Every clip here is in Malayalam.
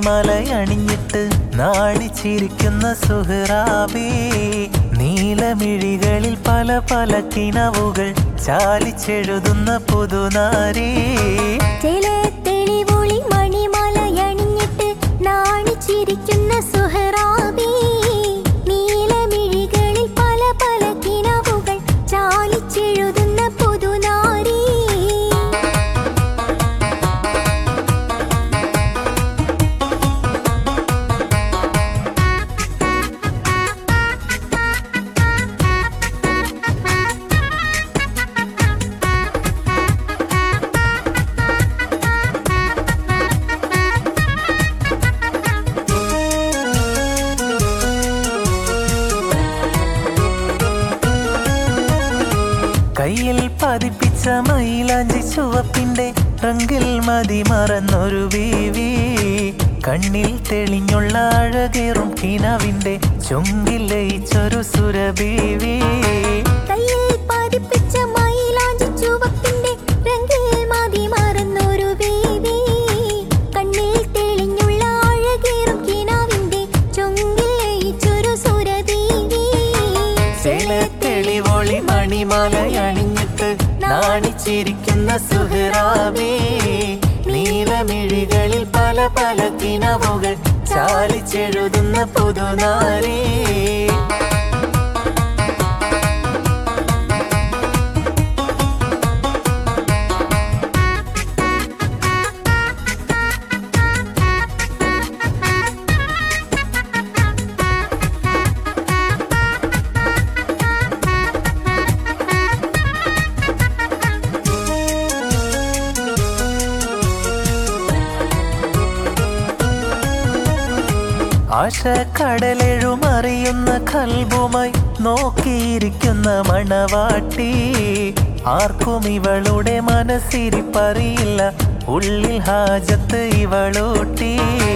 മണിമലയണിഞ്ഞിട്ട് നാണിച്ചിരിക്കുന്ന സുഹറാബി നീലമിഴികളിൽ പല പല കിനവുകൾ ചാലിച്ചെഴുതുന്ന പുതുനാരി ചില തെളിവൊളി മണിമലയണിഞ്ഞിട്ട് നാണിച്ചിരിക്കുന്ന സുഹറാബി നീലമിഴികളിൽ പല പല കിനവുകൾ ചാലിച്ചെഴുതുന്ന പുതുനാരി കയ്യിൽ പതിപ്പിച്ച മൈലാഞ്ചി ചുവപ്പിന്റെ റങ്കിൽ മതി മറന്നൊരു ബീവി കണ്ണിൽ തെളിഞ്ഞുള്ള അഴകേറും കിനാവിന്റെ ചുങ്കിൽ ലയിച്ചൊരു സുരബീവി കയ്യിൽ പതിപ്പിച്ച മയിലാഞ്ചി ചുവപ്പിന്റെ രംഗിൽ മതി മറന്നൊരു ബേബി കണ്ണിൽ തെളിഞ്ഞുള്ള അഴകേറും കിനാവിന്റെ ചൊങ്കിൽ ലയിച്ചൊരു സുരദേവി ചില തെളിവൊളി മണിമലയണിഞ്ഞിട്ട് നാണിച്ചിരിക്കുന്ന സുഹറാബി നീലമിഴികളിൽ പല പല കിനവുകൾ ചാലിച്ചെഴുതുന്ന പുതുനാരി ആശ കടലെഴുമറിയുന്ന കൽബുമായി നോക്കിയിരിക്കുന്ന മണവാട്ടി ആർക്കും ഇവളുടെ മനസ്സിരിപ്പറിയില്ല ഉള്ളിൽ ഹാജത്ത് ഇവളൂട്ടി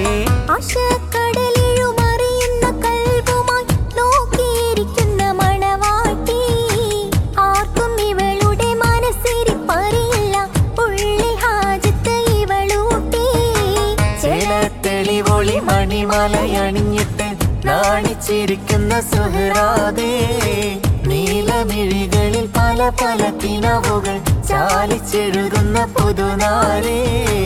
ആശക്കടലിഴുമറിയുന്ന കൽബുമായി നോക്കിയിരിക്കുന്ന മണവാട്ടി ആർക്കും ഇവളുടെ മനസ്സിരിപ്പറിയില്ല ഉള്ളിൽ ഹാജത്ത് ഇവളൂട്ടി ചില തെളിവൊളി മണിമലയണിഞ്ഞിട്ട് നാണിച്ചിരിക്കുന്ന സുഹറാദേ നീലമിഴികളിൽ പല പല കിനവുകൾ ചാലിച്ചെഴുതുന്ന പുതുനാരേ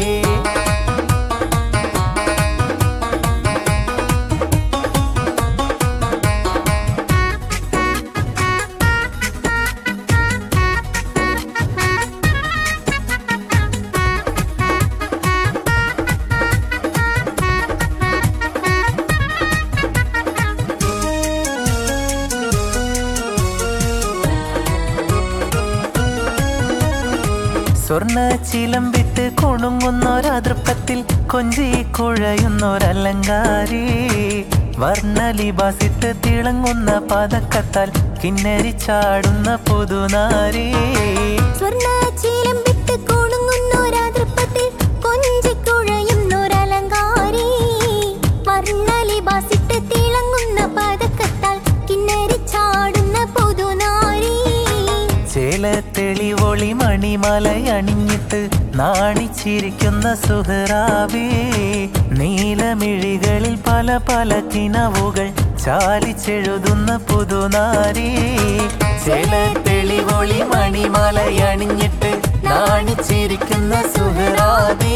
സ്വർണ്ണ ചിലമ്പിട്ട് കുണുങ്ങുന്നൊരതൃപ്പത്തിൽ കൊഞ്ചി കുഴയുന്നൊരലങ്കാരി വർണ്ണലിബാസിട്ട് തിളങ്ങുന്ന പതക്കത്താൽ കിന്നരി ചാടുന്ന പുതുനാരി സ്വർണ്ണ ചീലം വിട്ട് കുണുങ്ങുന്നൊരതൃപ്പത്തിൽ കൊഞ്ചിക്കുഴയുന്നൊരലങ്കാരി വർണ്ണലിബാസിട്ട് തിളങ്ങുന്ന പതക്കത്താൽ കിന്നരി ചാടുന്ന പുതുനാരി ചേല തെളിവൊളി മണിമലയണിഞ്ഞിട്ട് നാണിച്ചിരിക്കുന്ന സുഹറാബി നീലമിഴികളിൽ പല പല കിനവുകൾ ചാലിച്ചെഴുതുന്ന പുതുനാരി ചേല തെളിവൊളി മണിമലയണിഞ്ഞിട്ട് നാണിച്ചിരിക്കുന്ന സുഹറാബി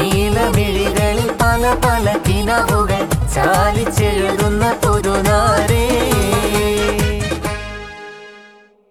നീലമിഴികളിൽ പല പല കിനവുകൾ ചാലിച്ചെഴുതുന്ന പുതുനാരി